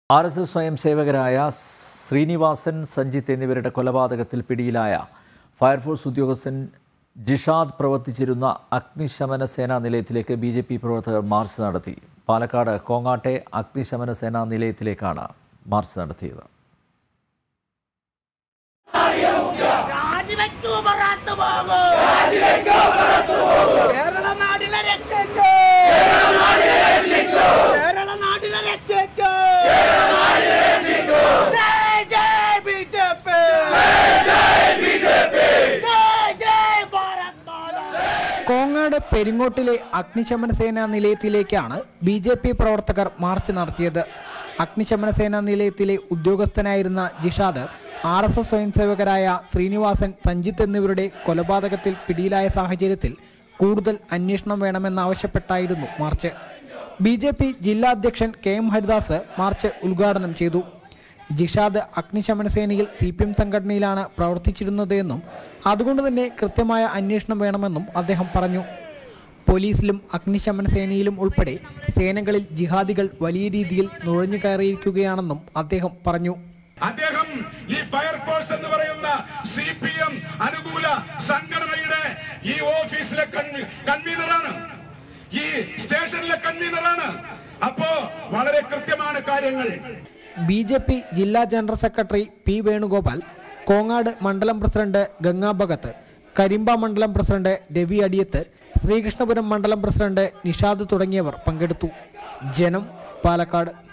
R S S സ്വയം സേവകരായ ശ്രീനിവാസൻ സഞ്ജിത്ത് എന്നിവരുടെ കൊലപാതകത്തിൽ പിടിയിലായ ഫയർഫോഴ്സ് ഉദ്യോഗസ്ഥൻ ജിഷാദ് പ്രവർത്തിച്ചിരുന്ന അഗ്നിശമന സേനാ നിലയത്തിലേക്ക് ബി ജെ പി പ്രവർത്തകർ മാർച്ച് നടത്തി പാലക്കാട് കോങ്ങാട്ടെ അഗ്നിശമന സേനാ നിലയത്തിലേക്കാണ് മാർച്ച് നടത്തിയത് രാജിവെക്കൂ പുറത്തു പോകൂ കേരള നാടിനെ രക്ഷിക്കൂ കേരള നാടിനെ രക്ഷിക്കൂ ജയ് ജയ് ബി ജെ പി ജയ് ജയ് ഭാരത് മാതാ കോങ്ങാട് പെരിങ്ങോട്ടിലെ അഗ്നിശമന സേനാ നിലയത്തിലേക്കാണ് ബി ജെ പി പ്രവർത്തകർ മാർച്ച് നടത്തിയത് അഗ്നിശമന സേനാ നിലയത്തിലെ ഉദ്യോഗസ്ഥനായിരുന്ന ജിഷാദ് ആർ എസ് എസ് സ്വയംസേവകരായ ശ്രീനിവാസൻ സഞ്ജിത്ത് എന്നിവരുടെ കൊലപാതകത്തിൽ പിടിയിലായ സാഹചര്യത്തിൽ കൂടുതൽ അന്വേഷണം വേണമെന്നാവശ്യപ്പെട്ടായിരുന്നു മാർച്ച് ബി ജെ പി ജില്ലാ അധ്യക്ഷൻ കെ എം ഹരിദാസ് മാർച്ച് ഉദ്ഘാടനം ചെയ്തു ജിഷാദ് അഗ്നിശമന സേനയിൽ സി പി എം സംഘടനയിലാണ് പ്രവർത്തിച്ചിരുന്നതെന്നും അതുകൊണ്ട് തന്നെ കൃത്യമായ അന്വേഷണം വേണമെന്നും അദ്ദേഹം പറഞ്ഞു പോലീസിലും അഗ്നിശമന സേനയിലും ഉൾപ്പെടെ സേനകളിൽ ജിഹാദികൾ വലിയ രീതിയിൽ നുഴഞ്ഞു കയറിയിരിക്കുകയാണെന്നും അദ്ദേഹം പറഞ്ഞു അദ്ദേഹം ഈ ഫയർഫോഴ്സ് എന്ന് പറയുന്ന സി പി എം അനുകൂല സംഘടനയുടെ ഈ ഓഫീസിലെ കൺവീ- കൺവീനറാണ് ഈ സ്റ്റേഷനിലെ കൺവീനറാണ് അപ്പോ വളരെ കൃത്യമാണ് കാര്യങ്ങൾ ബി ജെ പി ജില്ലാ general secretary P Venugopal Kongad മണ്ഡലം പ്രസിഡന്റ് ഗംഗാ ഭഗത്ത് കരിമ്പ മണ്ഡലം പ്രസിഡന്റ് രവി അടിയത്ത് ശ്രീകൃഷ്ണപുരം മണ്ഡലം പ്രസിഡന്റ് നിഷാദ് തുടങ്ങിയവർ പങ്കെടുത്തു ജനം പാലക്കാട്